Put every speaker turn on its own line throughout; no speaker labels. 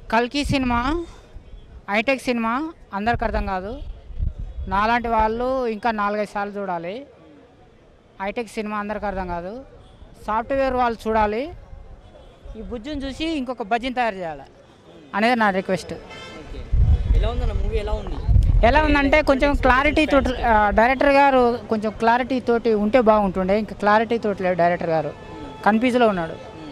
కల్కి cinema hitech cinema అందరికి అర్థం కాదు నాలాంటి వాళ్ళు ఇంకా నాలుగైదు సార్లు చూడాలి హైటెక్ సినిమా అందరికి అర్థం కాదు సాఫ్ట్వేర్ వాళ్ళు చూడాలి ఈ బుజ్జుని చూసి ఇంకొక బజ్జిని తయారు చేయాలి అనేది నా రిక్వెస్ట్
ఓకే ఎలా ఉందన్న మూవీ ఎలా ఉంది
ఎలా ఉందంటే కొంచెం క్లారిటీ తోటి ఆ, డైరెక్టర్ గారు కొంచెం క్లారిటీ తోటి ఉంటే బాగుంటుండే ఇంకా క్లారిటీ తోటి లేడు డైరెక్టర్ గారు కన్ఫ్యూజ్లో ఉన్నాడు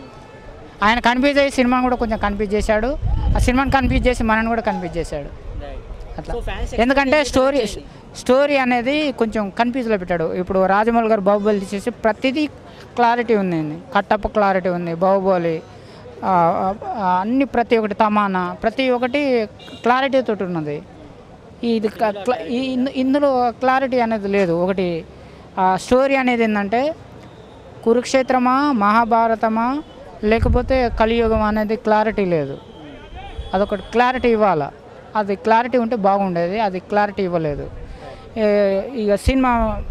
ఆయన కన్ఫ్యూజ్ అయ్యి సినిమాని కూడా కొంచెం కన్ఫ్యూజ్ చేశాడు ఆ సినిమాని కన్ఫ్యూజ్ చేసి మనని కూడా కన్ఫ్యూజ్ చేశాడు అట్లా
సో ఫ్యాన్స్
ఎందుకంటే స్టోరీ స్టోరీ అనేది కొంచెం కన్ఫ్యూజ్లో పెట్టాడు ఇప్పుడు రాజమౌళి గారు బాహుబలి తీసేసి ప్రతిదీ క్లారిటీ ఉంది కట్టప్ప క్లారిటీ ఉంది బాహుబలి ఆ, ఆ, అన్ని ప్రతి ఒక్కటి తమానా ప్రతి ఒక్కటి క్లారిటీ తోటి ఉన్నది ఇది క- క్ల- ఈ- ఇందు- ఇందులో క్లారిటీ అనేది లేదు ఒకటి స్టోరీ అనేది ఏంటంటే కురుక్షేత్రమా మహాభారతమా లేకపోతే కలియుగం అనేది క్లారిటీ లేదు అదొకటి క్లారిటీ ఇవ్వాలా అది క్లారిటీ ఉంటే బాగుండేది అది క్లారిటీ ఇవ్వలేదు ఏ- ఇక సినిమా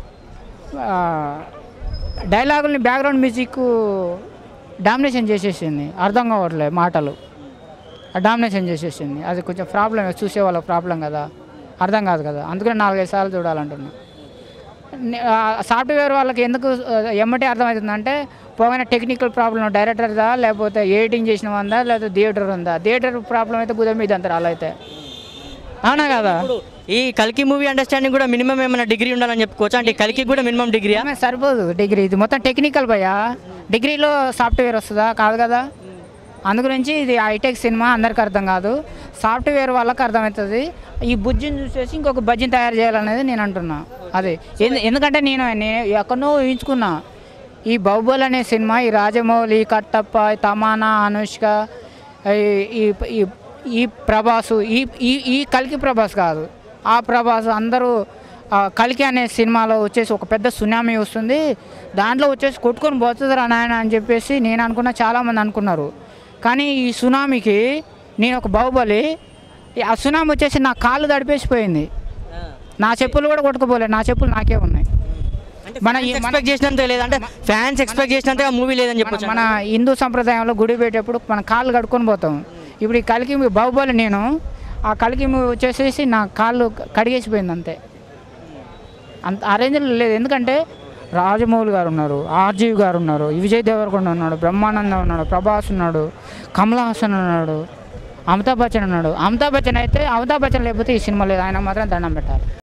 ఆ, డైలాగుల్ని బ్యాక్గ్రౌండ్ మ్యూజిక్ డామినేషన్ చేసేసింది అర్థం కావట్లేదు మాటలు డామినేషన్ చేసేసింది అది కొంచెం ప్రాబ్లం చూసే వాళ్ళకి ప్రాబ్లం కదా అర్థం కాదు కదా అందుకని నాలుగైదు సార్లు చూడాలంటున్నా నే- ఆ సాఫ్ట్వేర్ వాళ్ళకి ఎందుకు ఆ, ఎమ్మటే అర్థమవుతుందంటే పోయిన టెక్నికల్ ప్రాబ్లం డైరెక్టర్దా లేకపోతే ఎడిటింగ్ చేసిన వందా లేకపోతే థియేటర్ ఉందా థియేటర్ ప్రాబ్లం అయితే బుధం మీద అంటారు అలా అయితే అవునా కదా
ఇప్పుడు ఈ కల్కి మూవీ అండర్స్టాండింగ్ కూడా మినిమం ఏమైనా డిగ్రీ ఉండాలని చెప్పుకోవచ్చు అంటే కల్కి కూడా మినిమం డిగ్రీయా
ఏమే సరిపోదు డిగ్రీ ఇది మొత్తం టెక్నికల్ భయ్యా డిగ్రీలో సాఫ్ట్వేర్ వస్తుందా కాదు కదా అందుగురించి ఇది హైటెక్ సినిమా అందరికి అర్థం కాదు సాఫ్ట్వేర్ వాళ్ళకి అర్థమవుతుంది ఈ బుజ్జిని చూసేసి ఇంకొక బజ్జిని తయారు చేయాలనేది నేను అంటున్నా అది ఎందు- ఎందుకంటే నేను నేను ఎక్కడో ఊహించుకున్నా ఈ బాహుబలి అనే సినిమా ఈ రాజమౌళి కట్టప్ప ఈ తమానా అనుష్క ఈ- ఈ ఈ- ఈ ప్రభాసు ఈ ఈ ఈ కలికి ప్రభాస్ కాదు ఆ ప్రభాస్ అందరూ ఆ, కలికి అనే సినిమాలో వచ్చేసి ఒక పెద్ద సునామీ వస్తుంది దాంట్లో వచ్చేసి కొట్టుకొని పోతుంది రా నాయన అని చెప్పేసి నేను అనుకున్నా చాలామంది అనుకున్నారు కానీ ఈ సునామీకి నేను ఒక బాహుబలి ఈ ఆ సునామీ వచ్చేసి నా కాళ్ళు తడిపేసిపోయింది నా చెప్పులు కూడా కొట్టుకుపోలేదు నా చెప్పులు నాకే ఉన్నాయి
అంటే
మన
మన
ఈ- మన-
ఎక్స్పెక్ట్ చేసినంత లేదంటే ఫ్యాన్స్ ఎక్స్పెక్ట్ చేసినంతగా మూవీ లేదని చెప్పొచ్చు
మన హిందూ సంప్రదాయంలో గుడి పెట్టేప్పుడు మన కాళ్ళు కడుక్కొని పోతాం ఇప్పుడు ఈ కలికి బాహుబలి నేను ఆ కలికి వచ్చేసేసి నా కాళ్ళు కడిగేసిపోయింది అంతే అంత ఆ రేంజ్లో లేదు ఎందుకంటే రాజమౌళి గారు ఉన్నారు ఆర్జీవి గారు ఉన్నారు విజయ్ దేవరకొండ ఉన్నాడు బ్రహ్మానందం ఉన్నాడు ప్రభాస్ ఉన్నాడు కమల్ హాసన్ ఉన్నాడు అమితాబ్ బచ్చన్ ఉన్నాడు అమితాబ్ బచ్చన్ అయితే అమితాబ్ బచ్చన్ లేకపోతే ఈ సినిమా లేదు ఆయన మాత్రం దండం పెట్టాలి